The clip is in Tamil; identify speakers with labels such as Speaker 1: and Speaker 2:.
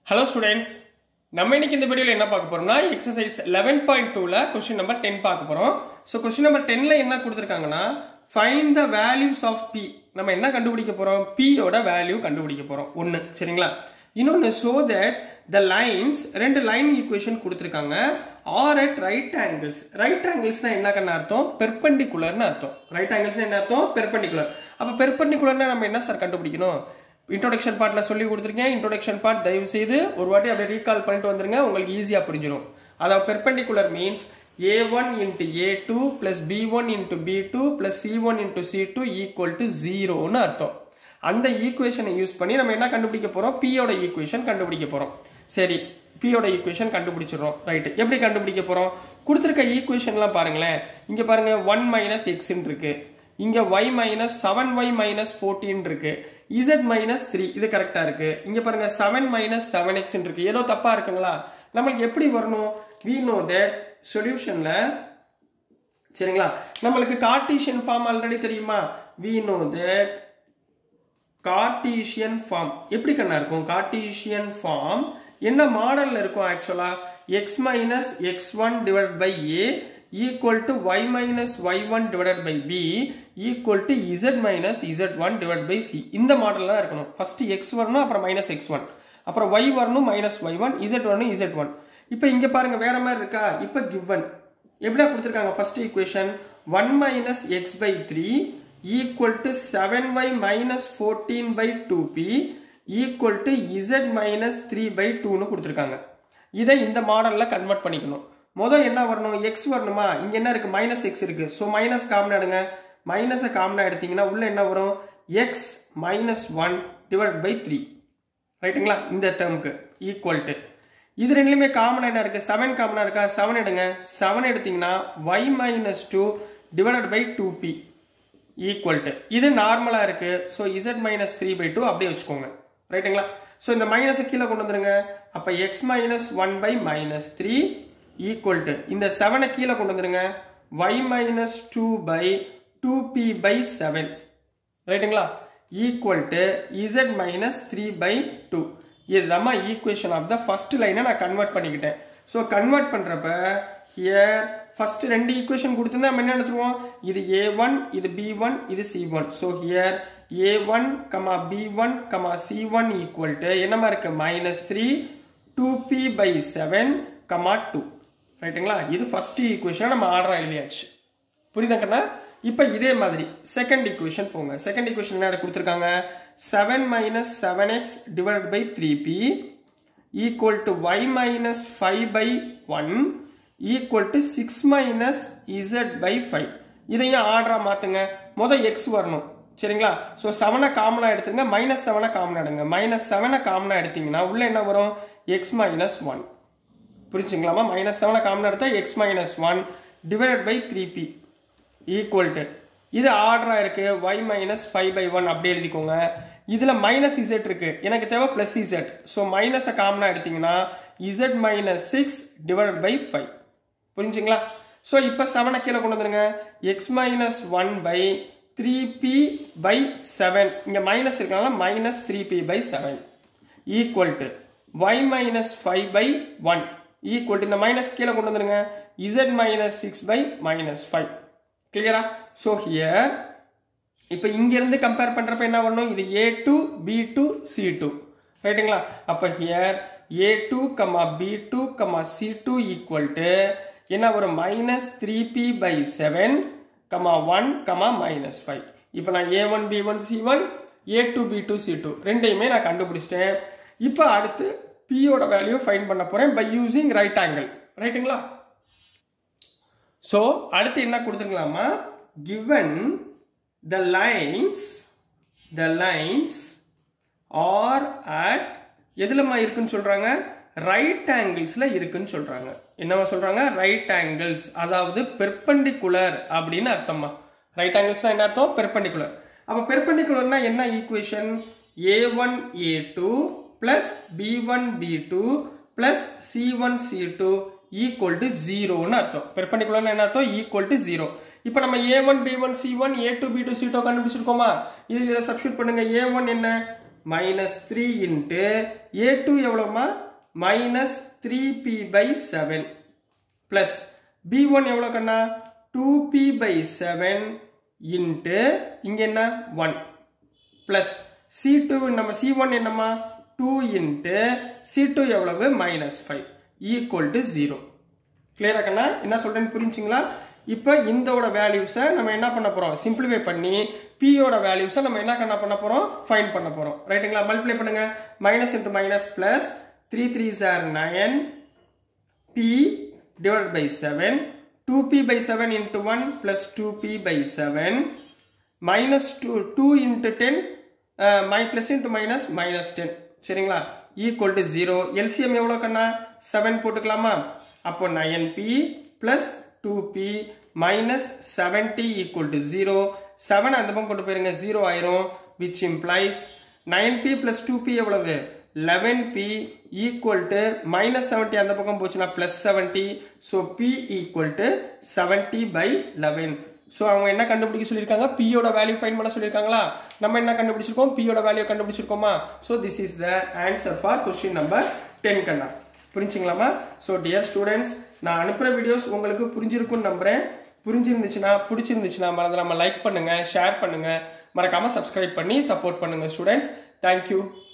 Speaker 1: ஹலோ ஸ்டூடெண்ட்ஸ் நம்ம இன்னைக்கு இந்த வீடியோவில் என்ன பார்க்க போறோம்னா எக்ஸசைஸ் லெவன் பாயிண்ட் டூல கொஸ்டின் நம்பர் டென் பார்க்க போறோம் ஸோ கொஸ்டின் நம்பர் டென்ல என்ன கொடுத்துருக்காங்கன்னா find the values of b நம்ம என்ன கண்டுபிடிக்க போறோம் P யோட வேல்யூ கண்டுபிடிக்க போறோம் ஒன்று சரிங்களா இன்னொன்று ஸோ தட் த லைன்ஸ் ரெண்டு லைன் ஈக்குவேஷன் கொடுத்துருக்காங்க are at right angles right ஆங்கிள்ஸ்னா என்ன கண்ண அர்த்தம் பெர்பெண்டிகுலர்னு அர்த்தம் ரைட் ஆங்கிள்ஸ்னா என்ன அர்த்தம் பெர்பெண்டிகுலர் அப்போ பெர்பெண்டிகுலர்னா நம்ம என்ன சார் கண்டுபிடிக்கணும் இன்ட்ரோடக்ஷன் பார்ட்டில் சொல்லி கொடுத்துருக்கேன் இன்ட்ரோடக்ஷன் பார்ட் தயவு செய்து ஒரு வாட்டி அப்படியே ரீகால் பண்ணிட்டு வந்துருங்க உங்களுக்கு ஈஸியாக புரிஞ்சிடும் அதாவது perpendicular means a one into a two plus b one into b two plus c one into c two equal to ஜீரோன்னு அர்த்தம் அந்த ஈக்குவேஷனை யூஸ் பண்ணி நம்ம என்ன கண்டுபிடிக்க போகிறோம் பியோட ஈக்குவேஷன் கண்டுபிடிக்க போகிறோம் சரி பியோட ஈக்குவேஷன் கண்டுபிடிச்சிடுறோம் ரைட் எப்படி கண்டுபிடிக்க போகிறோம் கொடுத்துருக்க ஈக்குவேஷன்லாம் பாருங்களேன் இங்கே பாருங்க ஒன் மைனஸ் எக்ஸ்ன்னு இருக்கு இங்க y minus seven y minus fourteen இருக்கு இசட் மைனஸ் த்ரீ இது கரெக்டா இருக்கு இங்க பாருங்க செவன் மைனஸ் செவன் எக்ஸ் இருக்கு ஏதோ தப்பா இருக்குங்களா நம்மளுக்கு எப்படி வரணும் வி நோ தட் சொல்யூஷன்ல சரிங்களா நம்மளுக்கு கார்டீசியன் ஃபார்ம் ஆல்ரெடி தெரியுமா we know that cartesian form எப்படி கண்ணா இருக்கும் கார்டீசியன் ஃபார்ம் என்ன மாடல்ல இருக்கும் ஆக்சுவலா x minus x one divide by a equal to y minus y one divide by b equal to z minus z one divide by c இந்த மாடல் தான் இருக்கணும் ஃபர்ஸ்ட் எக்ஸ் வரணும் அப்புறம் மைனஸ் எக்ஸ் ஒன் அப்புறம் ஒய் வரணும் மைனஸ் ஒய் ஒன் இசட் வரணும் இசட் ஒன் இப்போ இங்க பாருங்க வேற மாதிரி இருக்கா இப்போ கிவன் எப்படியா கொடுத்துருக்காங்க first equation one minus x by three equal to seven y minus fourteen by two p equal to z minus three by டூன்னு கொடுத்துருக்காங்க இதை இந்த மாடலில் கன்வெர்ட் பண்ணிக்கணும் முதல் என்ன வரணும் எக்ஸ் வரணுமா இங்க என்ன இருக்கு மைனஸ் எக்ஸ் இருக்கு ஸோ மைனஸ் காமனா எடுங்க மைனஸை காமனா எடுத்தீங்கன்னா உள்ள என்ன வரும் x minus one divide by three ரைட்டுங்களா இந்த டேர்முக்கு ஈக்குவல் டு இது ரெண்டுலையுமே காமன் என்ன இருக்கு செவன் காமனா இருக்கா செவன் எடுங்க செவன் எடுத்தீங்கன்னா y minus two divided by two p equal to இது நார்மலா இருக்கு so z minus three by two அப்படியே வச்சுக்கோங்க ரைட்டுங்களா ஸோ இந்த மைனஸை கீழே கொண்டு வந்துருங்க அப்போ x minus one by minus three equal to இந்த செவனை கீழே கொண்டு வந்துருங்க y minus two by two p by seven ரைட்டுங்களா equal to z minus three by two இதுதான் ஈக்குவேஷன் ஆஃப் த ஃபர்ஸ்ட் லைனை நான் கன்வெர்ட் பண்ணிக்கிட்டேன் ஸோ கன்வெர்ட் பண்ணுறப்ப ஹியர் ஃபர்ஸ்ட் ரெண்டு ஈக்குவேஷன் கொடுத்துருந்தா நம்ம என்ன எடுத்துருவோம் இது ஏ ஒன் இது பி ஒன் இது c one so here a one comma b one comma C one equal to என்னமா இருக்கு minus three two p by seven comma two ரைட்டுங்களா இது ஃபர்ஸ்ட் ஈக்குவேஷன் நம்ம ஆர்டரா எழுதியாச்சு புரியுதா கண்ணா இப்போ இதே மாதிரி செகண்ட் ஈக்குவேஷன் போங்க செகண்ட் ஈக்குவேஷன் என்ன கொடுத்துருக்காங்க seven minus seven x divide by three p equal to y minus five by one equal to six minus z by five இதையும் ஆர்டரா மாத்துங்க மொதல் எக்ஸ் வரணும் சரிங்களா ஸோ செவனை காமனா எடுத்துங்க மைனஸ் செவனை காமனா எடுங்க மைனஸ் செவனை காமனா எடுத்தீங்கன்னா உள்ள என்ன வரும் எக்ஸ் மைனஸ் ஒன் புரிஞ்சுங்களாமா மைனஸ் செவனை காமன் எடுத்தா x minus one divided by three p equal to இது ஆர்டரா இருக்கு y minus five by one அப்படி எழுதிக்கோங்க இதுல மைனஸ் இசட் இருக்கு எனக்கு தேவை பிளஸ் இசட் ஸோ மைனஸை காமனா எடுத்தீங்கன்னா z minus six divided by five புரிஞ்சுங்களா ஸோ இப்போ செவனை கீழே கொண்டு வந்துருங்க x minus one by three p by seven இங்கே மைனஸ் இருக்கனால minus three p by seven equal to y minus five by one equal to இந்த மைனஸ் கீழே கொண்டு வந்துருங்க z minus six by minus five கிளியரா ஸோ ஹியர் இப்போ இங்கிருந்து கம்பேர் பண்ணுறப்ப என்ன பண்ணணும் இது a two b two c two ரைட்டுங்களா அப்போ here a two comma b two comma c two equal to என்ன வரும் minus three p by seven comma one comma minus five இப்போ நான் a one b one c one a two b two c two ரெண்டையுமே நான் கண்டுபிடிச்சிட்டேன் இப்போ அடுத்து பியோட வேல்யூ ஃபைன் பண்ண போறேன் பை யூசிங் ரைட் ஆங்கிள் ரைட்டுங்களா ஸோ அடுத்து என்ன கொடுத்துருக்கலாமா given the lines the lines are at எதுலமா இருக்குன்னு சொல்றாங்க ரைட் ஆங்கிள்ஸ்ல இருக்குன்னு சொல்றாங்க என்னவா சொல்றாங்க ரைட் ஆங்கிள்ஸ் அதாவது பெர்பெண்டிகுலர் அப்படின்னு அர்த்தமா ரைட் ஆங்கிள்ஸ்னா என்ன அர்த்தம் பெர்பெண்டிகுலர் அப்ப பெர்பெண்டிகுலர்னா என்ன equation a one a two plus b one b two plus c one c two equal to ஜீரோன்னு அர்த்தம் பெர்பெண்டிகுலர்னா என்ன அர்த்தம் ஈக்குவல் டு ஜீரோ இப்போ நம்ம a one b one c one a two b two c two கண்டுபிடிச்சிருக்கோமா இது இதில் சப்ஸ்டியூட் பண்ணுங்க ஏ ஒன் என்ன minus three into a two எவ்வளோமா minus three p by seven plus b one எவ்வளோ கண்ணா two p by seven into இங்கே என்ன ஒன் பிளஸ் சி டூ நம்ம சி ஒன் என்னம்மா டூ இன்ட்டு சி டூ எவ்வளவு minus five equal to zero கிளியரா கண்ணா என்ன சொல்றேன்னு புரிஞ்சுங்களா இப்போ இந்தோட வேல்யூஸை நம்ம என்ன பண்ண போறோம் சிம்பிளிஃபை பண்ணி பியோட வேல்யூஸை நம்ம என்ன பண்ண பண்ண போறோம் ஃபைன் பண்ண போறோம் ரைட்டுங்களா மல்டிப்ளை பண்ணுங்க minus into minus plus three three sir nine p divided by 7 2p by 7 into 1 plus 2p by 7 minus 2 2 into 10 uh, my plus into minus minus 10 சரிங்களா equal to 0 LCM எவ்வளோ கண்ணா 7 போட்டுக்கலாமா அப்போ 9p plus 2p minus 70 equal to 0 7 அந்த பக்கம் கொண்டு போயிருங்க 0 ஆயிரும் which implies 9p plus 2p எவ்வளவு 11p equal to minus 70 அந்த பக்கம் போச்சுன்னா plus 70 so p equal to 70 by 11 so அவங்க என்ன கண்டுபிடிக்க சொல்லியிருக்காங்க p யோட வேல்யூ ஃபைன் பண்ண சொல்லியிருக்காங்களா நம்ம என்ன கண்டுபிடிச்சிருக்கோம் p யோட வேல்யூ கண்டுபிடிச்சிருக்கோமா so this is the answer for question number ten கண்ணா புரிஞ்சுங்களாமா ஸோ டியர் ஸ்டூடெண்ட்ஸ் நான் அனுப்புகிற வீடியோஸ் உங்களுக்கு புரிஞ்சிருக்கும்னு நம்புறேன் புரிஞ்சிருந்துச்சுன்னா பிடிச்சிருந்துச்சுன்னா மறந்துடாம லைக் பண்ணுங்க ஷேர் பண்ணுங்க மறக்காம சப்ஸ்கிரைப் பண்ணி சப்போர்ட் பண்ணுங்க ஸ்டூடெண்ட்ஸ் தேங்க்யூ